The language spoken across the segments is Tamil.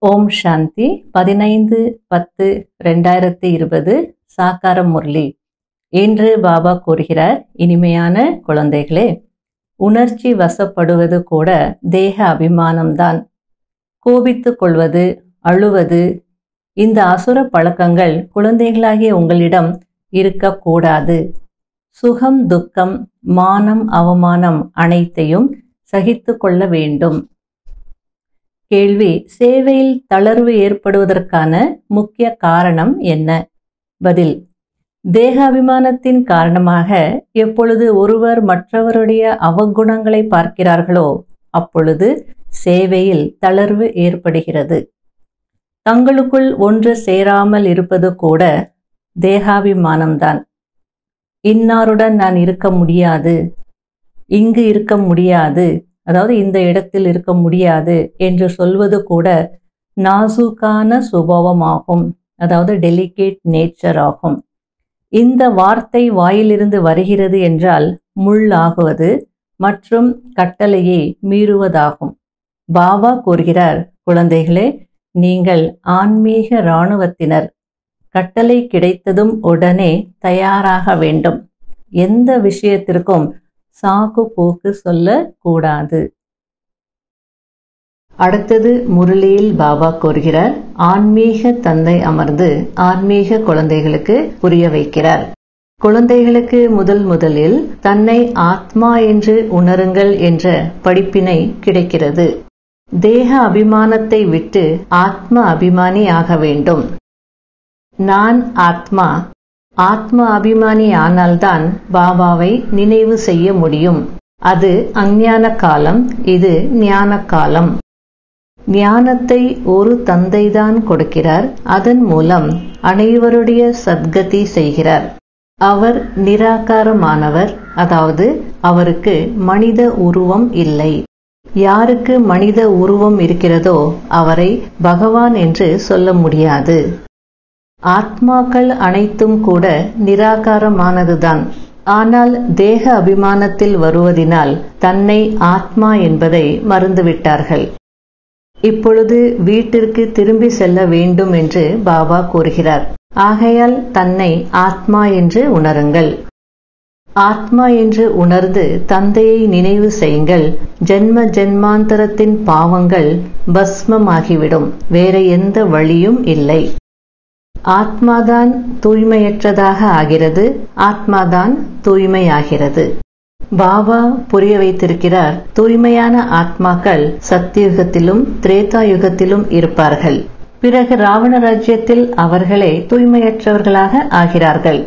ஓம் சாந்தி பதினைந்து பத்து ரெண்டாயிரத்தி இருபது சாக்காரம் முரளி என்று பாபா கூறுகிறார் இனிமையான குழந்தைகளே உணர்ச்சி வசப்படுவது கூட தேக அபிமானம்தான் கோபித்துக் கொள்வது அழுவது இந்த அசுர பழக்கங்கள் குழந்தைகளாகிய உங்களிடம் இருக்கக்கூடாது சுகம் துக்கம் மானம் அவமானம் அனைத்தையும் சகித்து கொள்ள வேண்டும் கேள்வி சேவையில் தளர்வு ஏற்படுவதற்கான முக்கிய காரணம் என்ன பதில் தேகாபிமானத்தின் காரணமாக எப்பொழுது ஒருவர் மற்றவருடைய அவகுணங்களை பார்க்கிறார்களோ அப்பொழுது சேவையில் தளர்வு ஏற்படுகிறது தங்களுக்குள் ஒன்று சேராமல் இருப்பது கூட தேகாபிமானம்தான் இன்னாருடன் நான் இருக்க முடியாது இங்கு இருக்க முடியாது அதாவது இந்த இடத்தில் இருக்க முடியாது என்று சொல்வது கூட நாசூக்கான சுபாவமாகும் அதாவது டெலிகேட் நேச்சர் ஆகும் இந்த வார்த்தை வாயிலிருந்து வருகிறது என்றால் முள்ளாகுவது மற்றும் கட்டளையை மீறுவதாகும் பாபா கூறுகிறார் குழந்தைகளே நீங்கள் ஆன்மீக இராணுவத்தினர் கட்டளை கிடைத்ததும் உடனே தயாராக வேண்டும் எந்த விஷயத்திற்கும் சாக்கு போக்கு சொல்லக்கூடாது அடுத்தது முரளியில் பாபா கூறுகிறார் ஆன்மீக தந்தை அமர்ந்து ஆன்மீக குழந்தைகளுக்கு புரிய வைக்கிறார் குழந்தைகளுக்கு முதல் முதலில் தன்னை ஆத்மா என்று உணருங்கள் என்ற படிப்பினை கிடைக்கிறது தேக அபிமானத்தை விட்டு ஆத்ம அபிமானி ஆக வேண்டும் நான் ஆத்மா ஆத்ம அபிமானி ஆனால்தான் பாபாவை நினைவு செய்ய முடியும் அது அஞ்ஞான காலம் இது ஞான காலம் ஞானத்தை ஒரு தந்தைதான் கொடுக்கிறார் அதன் மூலம் அனைவருடைய சத்கதி செய்கிறார் அவர் நிராகாரமானவர் அதாவது அவருக்கு மனித உருவம் இல்லை யாருக்கு மனித உருவம் இருக்கிறதோ அவரை பகவான் என்று சொல்ல முடியாது ஆத்மாக்கள் அனைத்தும் கூட நிராகாரமானதுதான் ஆனால் தேக அபிமானத்தில் வருவதினால் தன்னை ஆத்மா என்பதை மறந்துவிட்டார்கள் இப்பொழுது வீட்டிற்கு திரும்பி செல்ல வேண்டும் என்று பாபா கூறுகிறார் ஆகையால் தன்னை ஆத்மா என்று உணருங்கள் ஆத்மா என்று உணர்ந்து தந்தையை நினைவு செய்யுங்கள் ஜென்ம ஜென்மாந்தரத்தின் பாவங்கள் பஸ்மமாகிவிடும் வேற எந்த வழியும் இல்லை ஆத்மாதான் தூய்மையற்றதாக ஆகிறது ஆத்மாதான் தூய்மையாகிறது பாபா புரிய வைத்திருக்கிறார் தூய்மையான ஆத்மாக்கள் சத்தியுகத்திலும் திரேதா யுகத்திலும் இருப்பார்கள் பிறகு ராவண ராஜ்யத்தில் அவர்களே தூய்மையற்றவர்களாக ஆகிறார்கள்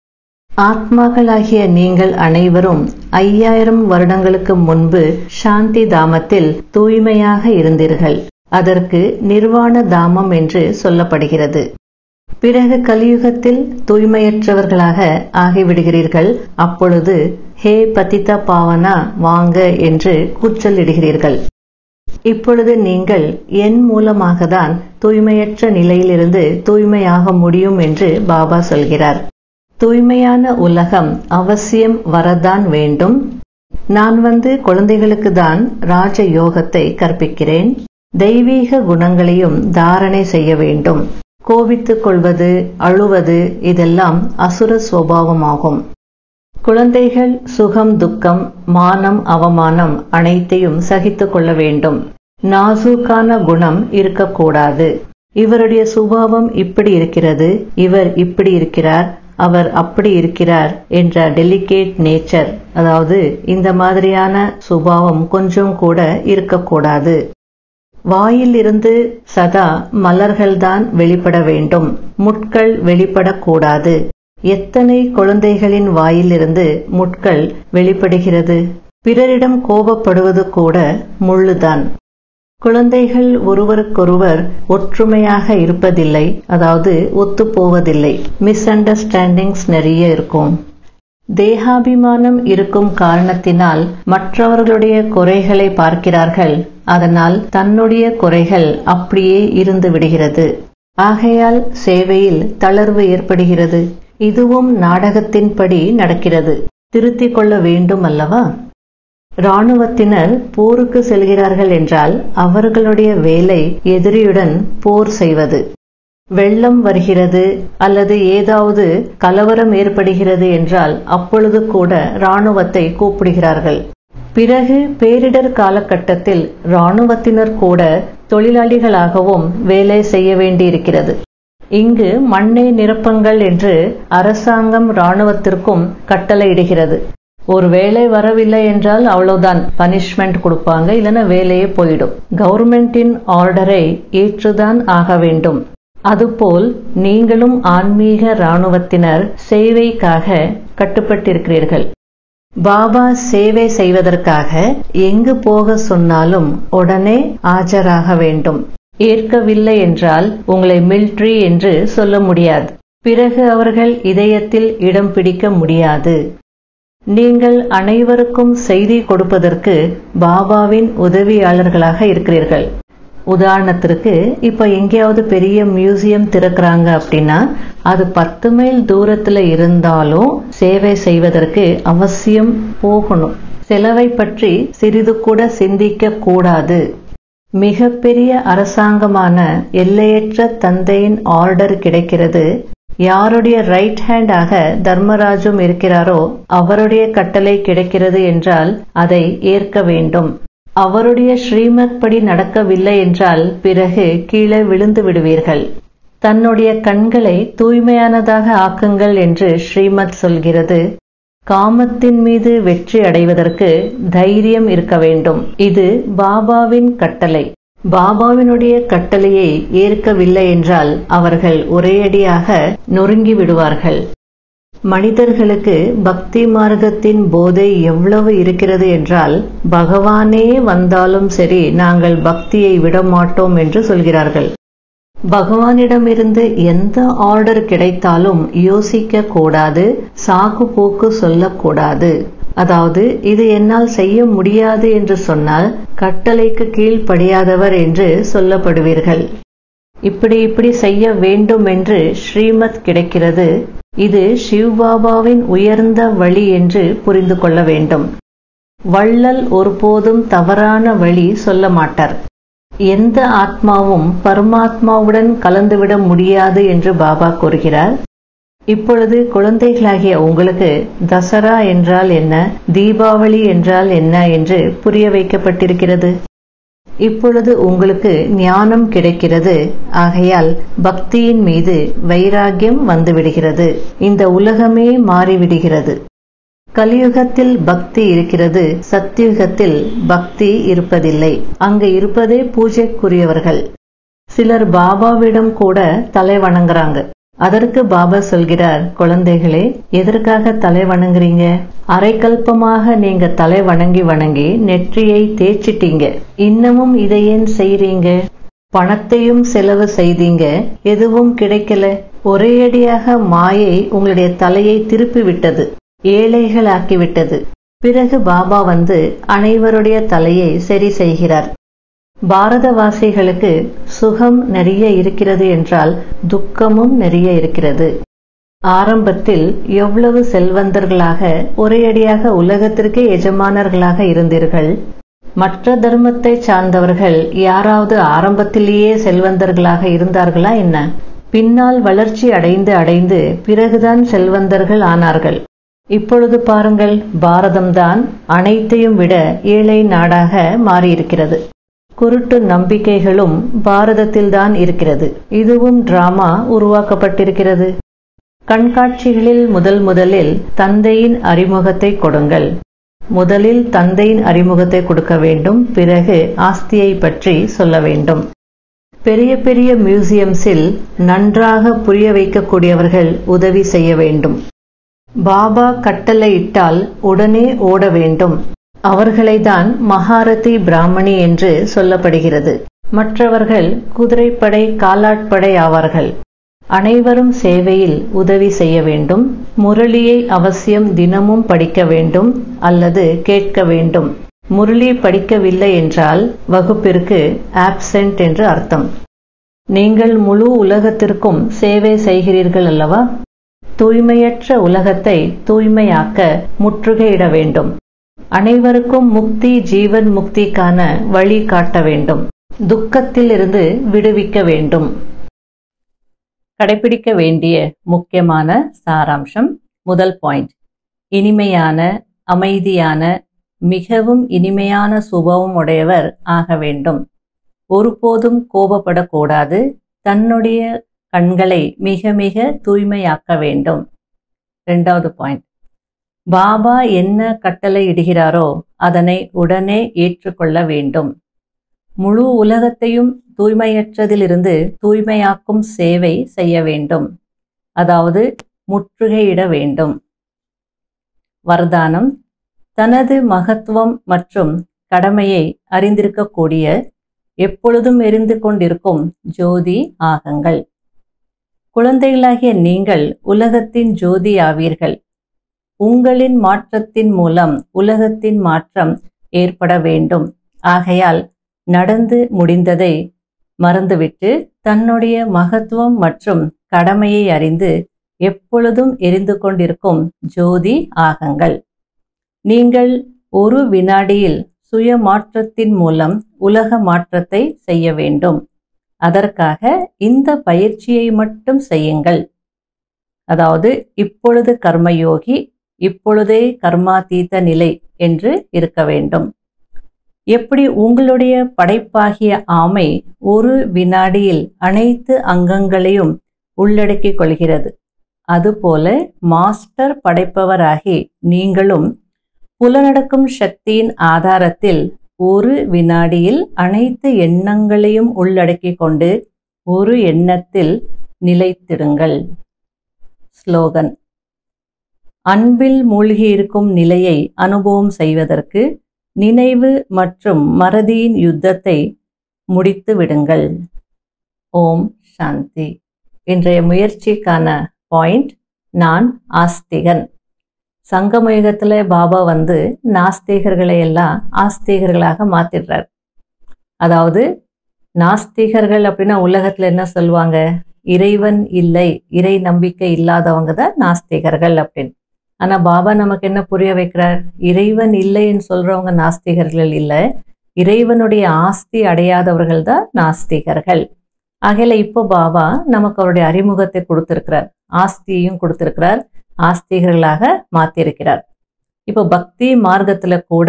ஆத்மாக்களாகிய நீங்கள் அனைவரும் ஐயாயிரம் வருடங்களுக்கு முன்பு சாந்தி தாமத்தில் தூய்மையாக இருந்தீர்கள் அதற்கு நிர்வாண தாமம் என்று சொல்லப்படுகிறது பிறகு கலியுகத்தில் தூய்மையற்றவர்களாக ஆகிவிடுகிறீர்கள் அப்பொழுது ஹே பதிதா பாவனா வாங்க என்று கூச்சலிடுகிறீர்கள் இப்பொழுது நீங்கள் என் மூலமாக தான் தூய்மையற்ற நிலையிலிருந்து தூய்மையாக முடியும் என்று பாபா சொல்கிறார் தூய்மையான உலகம் அவசியம் வரதான் வேண்டும் நான் வந்து குழந்தைகளுக்கு தான் ராஜ யோகத்தை கற்பிக்கிறேன் தெய்வீக குணங்களையும் தாரணை செய்ய வேண்டும் கோபித்துக் கொள்வது அழுவது இதெல்லாம் அசுர சுவாவமாகும் குழந்தைகள் சுகம் துக்கம் மானம் அவமானம் அனைத்தையும் சகித்துக் கொள்ள வேண்டும் நாசூக்கான குணம் இருக்கக்கூடாது இவருடைய சுபாவம் இப்படி இருக்கிறது இவர் இப்படி இருக்கிறார் அவர் அப்படி இருக்கிறார் என்ற டெலிகேட் நேச்சர் அதாவது இந்த மாதிரியான சுபாவம் கொஞ்சம் கூட இருக்கக்கூடாது வாயிலிருந்து சதா மலர்கள்தான் வெளிப்பட வேண்டும் முட்கள் வெளிப்படக்கூடாது எத்தனை குழந்தைகளின் வாயிலிருந்து முட்கள் வெளிப்படுகிறது பிறரிடம் கோபப்படுவது கூட முள்ளுதான் குழந்தைகள் ஒருவருக்கொருவர் ஒற்றுமையாக இருப்பதில்லை அதாவது ஒத்துப்போவதில்லை மிஸ் அண்டர்ஸ்டாண்டிங்ஸ் நிறைய இருக்கும் தேகாபிமானம் இருக்கும் காரணத்தினால் மற்றவர்களுடைய குறைகளை பார்க்கிறார்கள் அதனால் தன்னுடைய குறைகள் அப்படியே இருந்து விடுகிறது ஆகையால் சேவையில் தளர்வு ஏற்படுகிறது இதுவும் நாடகத்தின்படி நடக்கிறது திருத்திக் கொள்ள வேண்டும் அல்லவா இராணுவத்தினர் போருக்கு செல்கிறார்கள் என்றால் அவர்களுடைய வேலை எதிரியுடன் போர் செய்வது வெள்ளம் வருகிறது அல்லது ஏதாவது கலவரம் ஏற்படுகிறது என்றால் அப்பொழுது கூட இராணுவத்தை கூப்பிடுகிறார்கள் பிறகு பேரிடர் காலகட்டத்தில் இராணுவத்தினர் கூட தொழிலாளிகளாகவும் வேலை செய்ய வேண்டியிருக்கிறது இங்கு மண்ணை நிரப்பங்கள் என்று அரசாங்கம் இராணுவத்திற்கும் கட்டளையிடுகிறது ஒரு வேலை வரவில்லை என்றால் அவ்வளவுதான் பனிஷ்மெண்ட் கொடுப்பாங்க இல்லைன்னா வேலையே போயிடும் கவர்மெண்டின் ஆர்டரை ஏற்றுதான் ஆக வேண்டும் அதுபோல் நீங்களும் ஆன்மீக இராணுவத்தினர் சேவைக்காக கட்டுப்பட்டிருக்கிறீர்கள் பாபா சேவை செய்வதற்காக எங்கு போக சொன்னாலும் உடனே ஆஜராக வேண்டும் ஏற்கவில்லை என்றால் உங்களை மில்ட்ரி என்று சொல்ல முடியாது பிறகு அவர்கள் இதயத்தில் இடம் பிடிக்க முடியாது நீங்கள் அனைவருக்கும் செய்தி கொடுப்பதற்கு பாபாவின் உதவியாளர்களாக இருக்கிறீர்கள் உதாரணத்திற்கு இப்ப எங்கேயாவது பெரிய மியூசியம் திறக்கிறாங்க அப்படின்னா அது பத்து மைல் தூரத்துல இருந்தாலும் சேவை செய்வதற்கு அவசியம் போகணும் செலவை பற்றி சிறிது கூட சிந்திக்க கூடாது மிகப்பெரிய அரசாங்கமான எல்லையற்ற தந்தையின் ஆர்டர் கிடைக்கிறது யாருடைய ரைட் ஹேண்டாக தர்மராஜும் இருக்கிறாரோ அவருடைய கட்டளை கிடைக்கிறது என்றால் அதை ஏற்க வேண்டும் அவருடைய ஸ்ரீமத் படி நடக்கவில்லை என்றால் பிறகு கீழே விழுந்து விடுவீர்கள் தன்னுடைய கண்களை தூய்மையானதாக ஆக்குங்கள் என்று ஸ்ரீமத் சொல்கிறது காமத்தின் மீது வெற்றி அடைவதற்கு தைரியம் இருக்க வேண்டும் இது பாபாவின் கட்டளை பாபாவினுடைய கட்டளையை ஏற்கவில்லை என்றால் அவர்கள் ஒரேயடியாக நொறுங்கி விடுவார்கள் மனிதர்களுக்கு பக்தி மார்க்கத்தின் போதை எவ்வளவு இருக்கிறது என்றால் பகவானே வந்தாலும் சரி நாங்கள் பக்தியை விட மாட்டோம் என்று சொல்கிறார்கள் பகவானிடமிருந்து எந்த ஆர்டர் கிடைத்தாலும் யோசிக்க கூடாது சாக்கு போக்கு சொல்லக்கூடாது அதாவது இது என்னால் செய்ய முடியாது என்று சொன்னால் கட்டளைக்கு கீழ்ப்படியாதவர் என்று சொல்லப்படுவீர்கள் இப்படி இப்படி செய்ய வேண்டும் என்று ஸ்ரீமத் கிடைக்கிறது இது சிவ்பாபாவின் உயர்ந்த வழி என்று புரிந்து கொள்ள வேண்டும் வள்ளல் ஒருபோதும் தவறான வழி சொல்ல மாட்டார் எந்த ஆத்மாவும் பரமாத்மாவுடன் கலந்துவிட முடியாது என்று பாபா கூறுகிறார் இப்பொழுது குழந்தைகளாகிய உங்களுக்கு தசரா என்றால் என்ன தீபாவளி என்றால் என்ன என்று புரிய வைக்கப்பட்டிருக்கிறது இப்பொழுது உங்களுக்கு ஞானம் கிடைக்கிறது ஆகையால் பக்தியின் மீது வைராகியம் வந்துவிடுகிறது இந்த உலகமே மாறிவிடுகிறது கலியுகத்தில் பக்தி இருக்கிறது சத்தியுகத்தில் பக்தி இருப்பதில்லை அங்கு இருப்பதே பூஜைக்குரியவர்கள் சிலர் பாபாவிடம் கூட தலை வணங்குறாங்க அதற்கு பாபா சொல்கிறார் குழந்தைகளே எதற்காக தலை வணங்குறீங்க அரைக்கல்பமாக நீங்க தலை வணங்கி வணங்கி நெற்றியை தேய்ச்சிட்டீங்க இன்னமும் இதை ஏன் செய்றீங்க பணத்தையும் செலவு செய்தீங்க எதுவும் கிடைக்கல ஒரேயடியாக மாயை உங்களுடைய தலையை திருப்பி விட்டது ஏழைகள் ஆக்கிவிட்டது பிறகு பாபா வந்து அனைவருடைய தலையை சரி செய்கிறார் பாரதவாசிகளுக்கு சுகம் நிறைய இருக்கிறது என்றால் துக்கமும் நிறைய இருக்கிறது ஆரம்பத்தில் எவ்வளவு செல்வந்தர்களாக ஒரேயடியாக உலகத்திற்கே எஜமானர்களாக இருந்தீர்கள் மற்ற தர்மத்தை சார்ந்தவர்கள் யாராவது ஆரம்பத்திலேயே செல்வந்தர்களாக இருந்தார்களா என்ன பின்னால் வளர்ச்சி அடைந்து அடைந்து பிறகுதான் செல்வந்தர்கள் ஆனார்கள் இப்பொழுது பாருங்கள் பாரதம்தான் அனைத்தையும் விட ஏழை நாடாக மாறியிருக்கிறது குருட்டு நம்பிக்கைகளும் பாரதத்தில்தான் இருக்கிறது இதுவும் டிராமா உருவாக்கப்பட்டிருக்கிறது கண்காட்சிகளில் முதல் முதலில் தந்தையின் அறிமுகத்தை கொடுங்கள் முதலில் தந்தையின் அறிமுகத்தை கொடுக்க வேண்டும் பிறகு ஆஸ்தியை பற்றி சொல்ல வேண்டும் பெரிய பெரிய மியூசியம்ஸில் நன்றாக புரிய வைக்கக்கூடியவர்கள் உதவி செய்ய வேண்டும் பாபா கட்டளையிட்டால் உடனே ஓட வேண்டும் அவர்களைதான் மகாரதி பிராமணி என்று சொல்லப்படுகிறது மற்றவர்கள் குதிரைப்படை காலாட்படை ஆவார்கள் அனைவரும் சேவையில் உதவி செய்ய வேண்டும் முரளியை அவசியம் தினமும் படிக்க வேண்டும் அல்லது கேட்க வேண்டும் முரளி படிக்கவில்லை என்றால் வகுப்பிற்கு ஆப்சென்ட் என்று அர்த்தம் நீங்கள் முழு உலகத்திற்கும் சேவை செய்கிறீர்கள் அல்லவா தூய்மையற்ற உலகத்தை தூய்மையாக்க முற்றுகையிட வேண்டும் அனைவருக்கும் முக்தி ஜீவன் முக்திக்கான வழி காட்ட வேண்டும் துக்கத்தில் இருந்து விடுவிக்க வேண்டும் கடைபிடிக்க வேண்டிய முக்கியமான சாராம்சம் முதல் பாயிண்ட் இனிமையான அமைதியான மிகவும் இனிமையான சுபாவம் உடையவர் ஆக வேண்டும் ஒருபோதும் கோபப்படக்கூடாது தன்னுடைய கண்களை மிக மிக தூய்மையாக்க வேண்டும் ரெண்டாவது பாயிண்ட் பாபா என்ன கட்டளை இடுகிறாரோ அதனை உடனே ஏற்றுக்கொள்ள வேண்டும் முழு உலகத்தையும் தூய்மையற்றதிலிருந்து தூய்மையாக்கும் சேவை செய்ய வேண்டும் அதாவது முற்றுகையிட வேண்டும் வரதானம் தனது மகத்துவம் மற்றும் கடமையை அறிந்திருக்கக்கூடிய எப்பொழுதும் எரிந்து கொண்டிருக்கும் ஜோதி ஆகங்கள் குழந்தைகளாகிய நீங்கள் உலகத்தின் ஜோதி ஆவீர்கள் உங்களின் மாற்றத்தின் மூலம் உலகத்தின் மாற்றம் ஏற்பட வேண்டும் ஆகையால் நடந்து முடிந்ததை மறந்துவிட்டு தன்னுடைய மகத்துவம் மற்றும் கடமையை அறிந்து எப்பொழுதும் எரிந்து கொண்டிருக்கும் ஜோதி ஆகங்கள் நீங்கள் ஒரு வினாடியில் சுய மாற்றத்தின் மூலம் உலக மாற்றத்தை செய்ய வேண்டும் அதற்காக இந்த பயிற்சியை மட்டும் செய்யுங்கள் அதாவது இப்பொழுது கர்மயோகி இப்பொழுதே கர்மாதீத நிலை என்று இருக்க வேண்டும் எப்படி உங்களுடைய படைப்பாகிய ஆமை ஒரு வினாடியில் அனைத்து அங்கங்களையும் உள்ளடக்கிக் கொள்கிறது அதுபோல மாஸ்டர் படைப்பவராகி நீங்களும் புலனடக்கும் சக்தியின் ஆதாரத்தில் ஒரு வினாடியில் அனைத்து எண்ணங்களையும் உள்ளடக்கிக் கொண்டு ஒரு எண்ணத்தில் நிலைத்திடுங்கள் ஸ்லோகன் அன்பில் மூழ்கியிருக்கும் நிலையை அனுபவம் செய்வதற்கு நினைவு மற்றும் மறதியின் யுத்தத்தை முடித்து விடுங்கள் ஓம் சாந்தி இன்றைய முயற்சிக்கான பாயிண்ட் நான் ஆஸ்திகன் சங்கமயுகத்தில் பாபா வந்து நாஸ்திகர்களை எல்லாம் ஆஸ்திகர்களாக மாத்திடுறார் அதாவது நாஸ்திகர்கள் அப்படின்னா உலகத்தில் என்ன சொல்லுவாங்க இறைவன் இல்லை இறை நம்பிக்கை இல்லாதவங்க தான் நாஸ்திகர்கள் அப்படின்னு ஆனால் பாபா நமக்கு என்ன புரிய வைக்கிறார் இறைவன் இல்லைன்னு சொல்றவங்க நாஸ்திகர்கள் இல்லை இறைவனுடைய ஆஸ்தி அடையாதவர்கள் தான் நாஸ்திகர்கள் ஆகையில இப்போ பாபா நமக்கு அவருடைய அறிமுகத்தை கொடுத்திருக்கிறார் ஆஸ்தியையும் கொடுத்திருக்கிறார் ஆஸ்திகர்களாக மாத்திருக்கிறார் இப்போ பக்தி மார்க்கத்துல கூட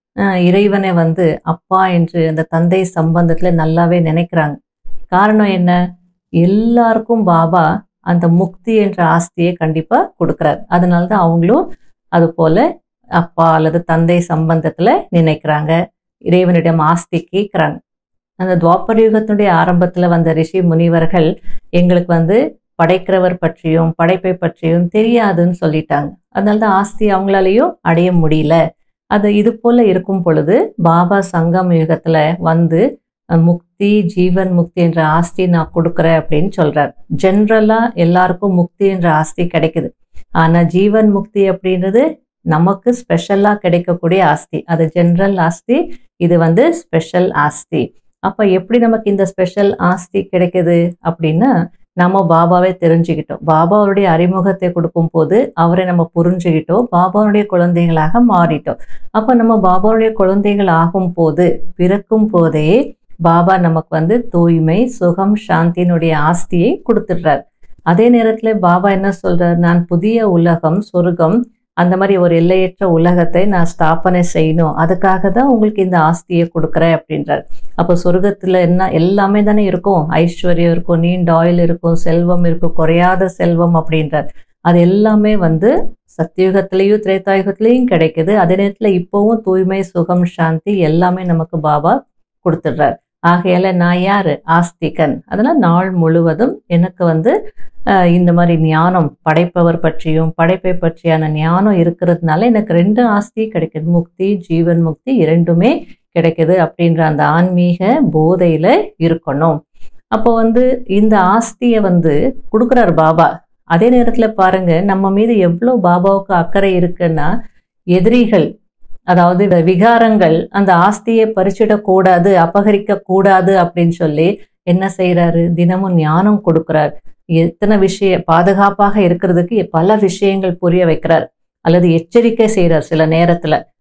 இறைவனை வந்து அப்பா என்று அந்த தந்தை சம்பந்தத்துல நல்லாவே நினைக்கிறாங்க காரணம் என்ன எல்லாருக்கும் பாபா அந்த முக்தி என்ற ஆஸ்தியை கண்டிப்பா கொடுக்குறார் அதனால தான் அவங்களும் அது போல அப்பா அல்லது தந்தை சம்பந்தத்துல நினைக்கிறாங்க இறைவனிடம் ஆஸ்தி கேட்குறாங்க அந்த துவாபர யுகத்தினுடைய ஆரம்பத்துல வந்த ரிஷி முனிவர்கள் எங்களுக்கு வந்து படைக்கிறவர் பற்றியும் படைப்பை பற்றியும் தெரியாதுன்னு சொல்லிட்டாங்க அதனால தான் ஆஸ்தி அவங்களாலையும் அடைய முடியல அது இது போல இருக்கும் பொழுது பாபா சங்கம் யுகத்துல வந்து முக்தி ஜீவன் முக்தி என்ற ஆஸ்தி நான் கொடுக்குறேன் அப்படின்னு சொல்றார் ஜென்ரலா எல்லாருக்கும் முக்தி என்ற ஆஸ்தி கிடைக்குது ஆனா ஜீவன் முக்தி அப்படின்றது நமக்கு ஸ்பெஷலா கிடைக்கக்கூடிய ஆஸ்தி அது ஜென்ரல் ஆஸ்தி இது வந்து ஸ்பெஷல் ஆஸ்தி அப்ப எப்படி நமக்கு இந்த ஸ்பெஷல் ஆஸ்தி கிடைக்குது அப்படின்னா நம்ம பாபாவை தெரிஞ்சுக்கிட்டோம் பாபாவுடைய அறிமுகத்தை கொடுக்கும் போது அவரை நம்ம புரிஞ்சுக்கிட்டோம் பாபாவுடைய குழந்தைகளாக மாறிட்டோம் அப்ப நம்ம பாபாவுடைய குழந்தைகள் ஆகும் போது பிறக்கும் போதே பாபா நமக்கு வந்து தூய்மை சுகம் சாந்தியினுடைய ஆஸ்தியை கொடுத்துடுறார் அதே நேரத்துல பாபா என்ன சொல்றார் நான் புதிய உலகம் சொர்க்கம் அந்த மாதிரி ஒரு எல்லையற்ற உலகத்தை நான் ஸ்தாபனை செய்யணும் அதுக்காக தான் உங்களுக்கு இந்த ஆஸ்தியை கொடுக்குறேன் அப்படின்றார் அப்போ சொர்க்கத்தில் என்ன எல்லாமே தானே இருக்கும் ஐஸ்வர்யம் இருக்கும் நீண்ட ஆயில் இருக்கும் செல்வம் இருக்கும் குறையாத செல்வம் அப்படின்றார் அது எல்லாமே வந்து சத்தியுகத்திலையும் திரேதாயுகத்திலையும் கிடைக்குது அதே நேரத்தில் இப்போவும் தூய்மை சுகம் சாந்தி எல்லாமே நமக்கு பாபா கொடுத்துடுறார் ஆகையால நான் யாரு ஆஸ்திகன் அதனால நாள் முழுவதும் எனக்கு வந்து இந்த மாதிரி ஞானம் படைப்பவர் பற்றியும் படைப்பை பற்றியான ஞானம் இருக்கிறதுனால எனக்கு ரெண்டு ஆஸ்தி கிடைக்குது முக்தி ஜீவன் முக்தி இரண்டுமே கிடைக்குது அப்படின்ற அந்த ஆன்மீக போதையில இருக்கணும் அப்போ வந்து இந்த ஆஸ்தியை வந்து கொடுக்குறார் பாபா அதே நேரத்துல பாருங்க நம்ம மீது எவ்வளோ பாபாவுக்கு அக்கறை இருக்குன்னா எதிரிகள் அதாவது இந்த விகாரங்கள் அந்த ஆஸ்தியை பறிச்சிடக்கூடாது அபகரிக்க கூடாது அப்படின்னு சொல்லி என்ன செய்யறாரு தினமும் ஞானம் கொடுக்கிறார் எத்தனை விஷய பாதுகாப்பாக இருக்கிறதுக்கு பல விஷயங்கள் புரிய வைக்கிறார் அல்லது எச்சரிக்கை செய்கிறார் சில நேரத்துல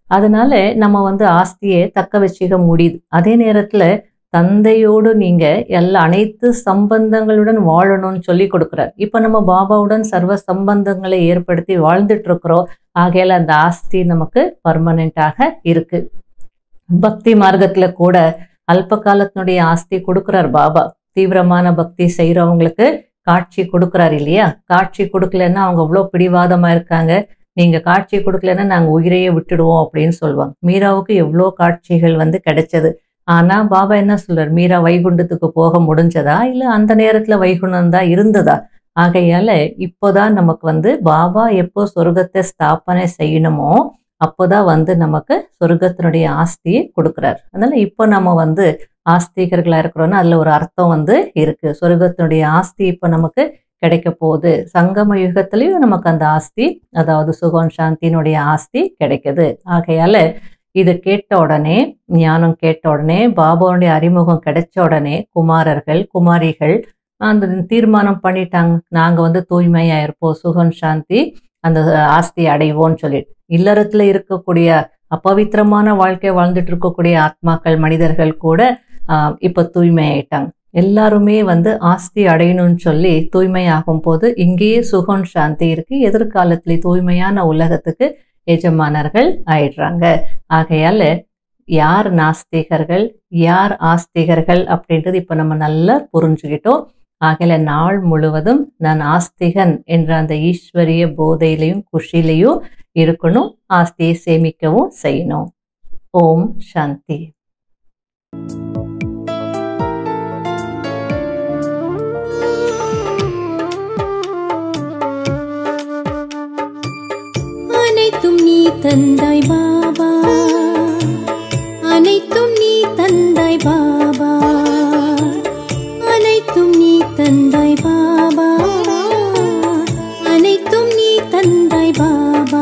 அதனால நம்ம வந்து ஆஸ்தியை தக்க வச்சுக்க முடியுது அதே நேரத்துல தந்தையோடு நீங்க எல்லா அனைத்து சம்பந்தங்களுடன் வாழணும்னு சொல்லி கொடுக்குறார் இப்ப நம்ம பாபாவுடன் சர்வ சம்பந்தங்களை ஏற்படுத்தி வாழ்ந்துட்டு இருக்கிறோம் ஆகையால அந்த ஆஸ்தி நமக்கு பர்மனெண்டாக இருக்கு பக்தி மார்க்கத்துல கூட அல்ப காலத்தினுடைய ஆஸ்தி கொடுக்குறார் பாபா தீவிரமான பக்தி செய்யறவங்களுக்கு காட்சி கொடுக்குறாரு இல்லையா காட்சி கொடுக்கலன்னா அவங்க அவ்வளோ பிடிவாதமா இருக்காங்க நீங்க காட்சி கொடுக்கலன்னா நாங்க உயிரையே விட்டுடுவோம் அப்படின்னு சொல்லுவாங்க மீராவுக்கு எவ்வளோ காட்சிகள் வந்து கிடைச்சது ஆனா பாபா என்ன சொல்றார் மீரா வைகுண்டத்துக்கு போக முடிஞ்சதா இல்ல அந்த நேரத்துல வைகுண்டம் தான் இருந்ததா ஆகையால இப்போதான் நமக்கு வந்து பாபா எப்போ சொர்க்கத்தை ஸ்தாபனை செய்யணுமோ அப்போதான் வந்து நமக்கு சொர்க்கத்தினுடைய ஆஸ்தியை கொடுக்குறாரு அதனால இப்போ நம்ம வந்து ஆஸ்திகர்களா இருக்கிறோம்னா அதுல ஒரு அர்த்தம் வந்து இருக்கு சொர்க்கத்தினுடைய ஆஸ்தி இப்போ நமக்கு கிடைக்க போகுது சங்கம யுகத்திலையும் நமக்கு அந்த ஆஸ்தி அதாவது சுகம் சாந்தியினுடைய ஆஸ்தி கிடைக்குது ஆகையால இது கேட்ட உடனே ஞானம் கேட்ட உடனே பாபாவுடைய அறிமுகம் கிடைச்ச உடனே குமாரர்கள் குமாரிகள் அந்த தீர்மானம் பண்ணிட்டாங்க நாங்க வந்து தூய்மையா இருப்போம் சுகம் சாந்தி அந்த ஆஸ்தி அடைவோம்னு சொல்லிட்டு இல்லறத்துல இருக்கக்கூடிய அப்பவித்திரமான வாழ்க்கை வாழ்ந்துட்டு இருக்கக்கூடிய ஆத்மாக்கள் மனிதர்கள் கூட ஆஹ் இப்ப தூய்மை ஆயிட்டாங்க எல்லாருமே வந்து ஆஸ்தி அடையணும்னு சொல்லி தூய்மையாகும் போது இங்கேயே சுகம் சாந்தி இருக்கு எதிர்காலத்துல தூய்மையான உலகத்துக்கு எஜமானர்கள் ஆயிடுறாங்க ஆகையால யார் நாஸ்திகர்கள் யார் ஆஸ்திகர்கள் அப்படின்றது இப்ப நம்ம நல்லா புரிஞ்சுக்கிட்டோம் ஆகையில நாள் முழுவதும் நான் ஆஸ்திகன் என்ற அந்த ஈஸ்வரிய போதையிலையும் குஷிலையும் இருக்கணும் ஆஸ்தியை சேமிக்கவும் செய்யணும் ஓம் சாந்தி அனைத்தும் நீ தந்தாய் பாபா அனைத்தும் நீ தந்தாய் பாபா அனைத்தும் நீ தந்தாய் பாபா அனைத்தும் நீ தந்தாய் பாபா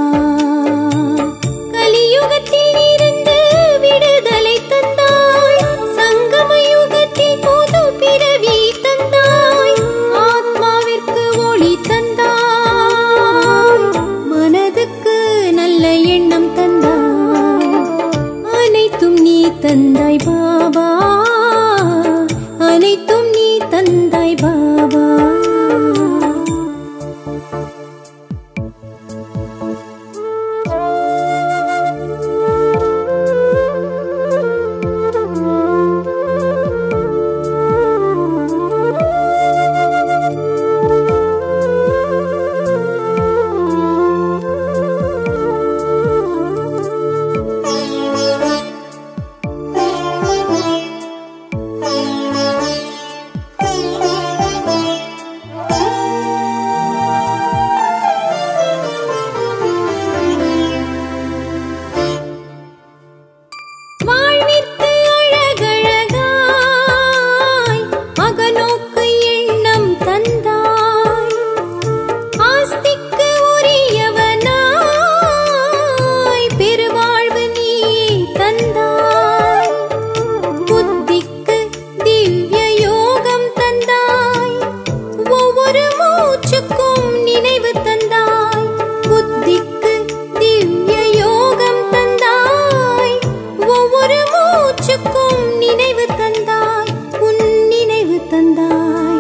கலியுகத்தில் இருந்து விடுதலை தந்தாய் சங்கம யுகத்தில் புது பிறவி தந்தாய் ஆத்மாவிற்கு ஒளி தந்தாய் மனதுக்கு நல்ல எண்ணம் தந்தாய் அனைத்தும் நீ தந்தாய் பாபா அனைத்தும் நீ தந்தாய் பாபா வாழ்விற்கு அழகழகாய் அகநோக்கு எண்ணம் தந்தாய் ஆஸ்திக்கு உரியவனாய் பெருவாழ்வு நீ தந்தாய் புத்திக்கு திவ்ய யோகம் தந்தாய் ஒவ்வொரு மூச்சுக்கும் நினைவு தந்தாய் புத்திக்கு திவ்ய யோகம் தந்தாய் ஒவ்வொரு மூச்சுக்கும் நினைவு தந்தாய் உன் நினைவு தந்தாய்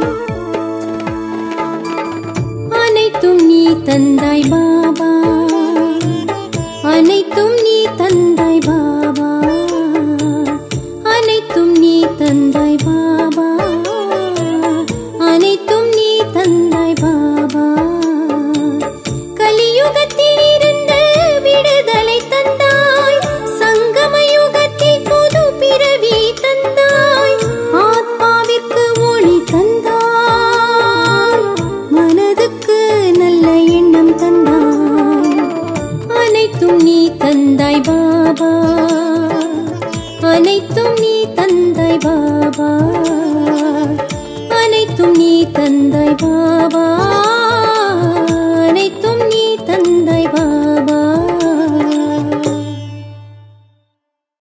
அனைத்தும் நீ தந்தாய் பாபா அனைத்தும் நீ தந்தாய் பாபா அனைத்தும் நீ தந்தாய் பாபா அனைத்தும் நீ தந்தாய் பாபா கலியுகத்தில் இருந்து விடுதலை தந்தாய் சங்கம யுகத்தில் புது பிறவி தந்தாய் ஆத்மாவிற்கு ஒளி தந்தாய் மனதுக்கு நல்ல எண்ணம் தந்தாய் அனைத்தும் நீ தந்தாய் பாபா அனைத்தும் நீ தந்தாய் பாபா அனைத்தும் நீ தந்தாய் பாபா